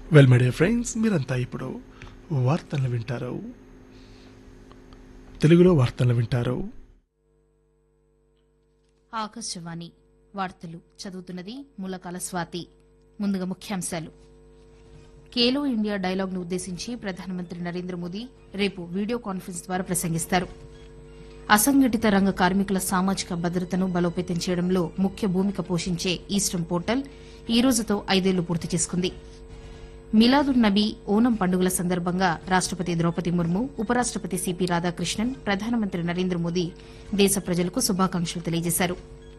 well my dear friends మీరంతా ఇప్పుడు వార్తలను వింటారు తెలుగులో వార్తలను వింటారు ఆకాశవాణి వార్తలు చదువుతున్నది ములకాల స్వాతి ముందుగా ముఖ్యాంశాలు ఖేలో ఇండియా డైలాగ్ను ఉద్దేశించి ప్రధానమంత్రి నరేంద్ర మోదీ రేపు వీడియో కాన్ఫరెన్స్ ద్వారా ప్రసంగిస్తారు అసంఘటిత రంగ కార్మికుల సామాజిక భద్రతను బలోపేతం చేయడంలో ముఖ్య భూమిక పోషించే ఈస్టర్న్ పోర్టల్ ఈ రోజుతో ఐదేళ్లు పూర్తి చేసుకుంది మిలాదున్ నబీ ఓనం పండుగల సందర్భంగా రాష్టపతి ద్రౌపది ముర్ము ఉపరాష్టపతి సిపి రాధాకృష్ణన్ ప్రధానమంత్రి నరేంద్ర మోదీ దేశ ప్రజలకు శుభాకాంక్షలు తెలియజేశారు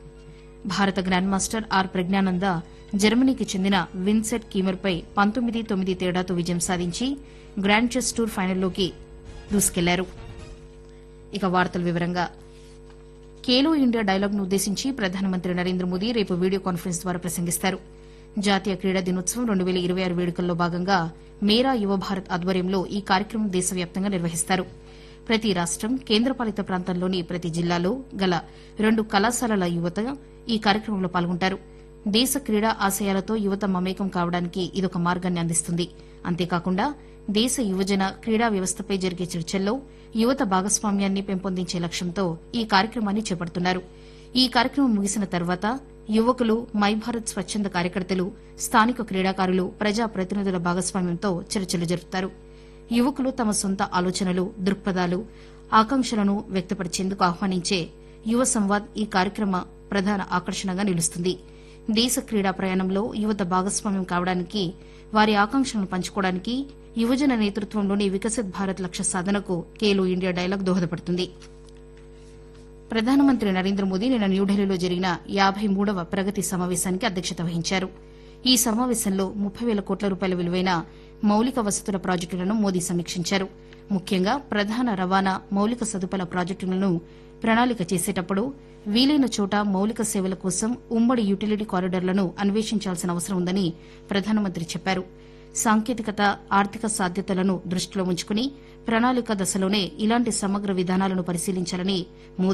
భారత గ్రాండ్ మాస్టర్ ఆర్ ప్రజ్ఞానంద జర్మనీకి చెందిన విన్సెట్ కీమర్పై పంతొమ్మిది తొమ్మిది తేడాతో విజయం సాధించి గ్రాండ్ చెస్ టూర్ ఫైనల్లోకి దూసుకెళ్లారు ఇక వార్తల వివరంగా ఖేలో ఇండియా డైలాగ్ను ఉద్దేశించి ప్రధానమంత్రి నరేంద్ర మోదీ రేపు వీడియో కాన్ఫరెన్స్ ద్వారా ప్రసంగిస్తారు జాతీయ క్రీడా దినోత్సవం రెండు వేల ఇరవై ఆరు వేడుకల్లో భాగంగా మేరా యువ భారత్ ఆధ్వర్యంలో ఈ కార్యక్రమం దేశవ్యాప్తంగా నిర్వహిస్తారు ప్రతి రాష్టం కేంద్రపాలిత ప్రాంతంలోని ప్రతి జిల్లాలో గల రెండు కళాశాలల యువత ఈ కార్యక్రమంలో పాల్గొంటారు దేశ క్రీడా ఆశయాలతో యువత మమేకం కావడానికి ఇదొక మార్గాన్ని అందిస్తుంది అంతేకాకుండా దేశ యువజన క్రీడా వ్యవస్థపై జరిగే చర్చల్లో యువత భాగస్వామ్యాన్ని పెంపొందించే లక్ష్యంతో ఈ కార్యక్రమాన్ని చేపడుతున్నారు ఈ కార్యక్రమం ముగిసిన తర్వాత యువకులు మై భారత్ స్వచ్ఛంద కార్యకర్తలు స్థానిక క్రీడాకారులు ప్రజా ప్రతినిధుల భాగస్వామ్యంతో చర్చలు జరుపుతారు యువకులు తమ సొంత ఆలోచనలు దృక్పథాలు ఆకాంక్షలను వ్యక్తపరిచేందుకు ఆహ్వానించే యువ సంవాద్ ఈ కార్యక్రమ ప్రధాన ఆకర్షణగా నిలుస్తుంది దేశ క్రీడా ప్రయాణంలో యువత భాగస్వామ్యం కావడానికి వారి ఆకాంక్షలను పంచుకోవడానికి యువజన నేతృత్వంలోని వికసిత్ భారత్ లక్ష్య సాధనకు ఖేలో ఇండియా డైలాగ్ దోహదపడుతుంది ప్రధానమంత్రి నరేంద్ర మోదీ నిన్న న్యూఢిల్లీలో జరిగిన యాబై మూడవ ప్రగతి సమావేశానికి అధ్యక్షత వహించారు ఈ సమావేశంలో ముప్పై వేల కోట్ల రూపాయల విలువైన మౌలిక వసతుల ప్రాజెక్టులను మోదీ సమీక్షించారు ముఖ్యంగా ప్రధాన రవాణా మౌలిక సదుపాయాల ప్రాజెక్టులను ప్రణాళిక చేసేటప్పుడు వీలైన చోట మౌలిక సేవల కోసం ఉమ్మడి యుటిలిటీ కారిడార్లను అన్వేషించాల్సిన అవసరం ఉందని ప్రధానమంత్రి చెప్పారు సాంకేతికత ఆర్థిక సాధ్యతలను దృష్టిలో ఉంచుకుని ప్రణాళిక దశలోనే ఇలాంటి సమగ్ర విధానాలను పరిశీలించాలని మోదీ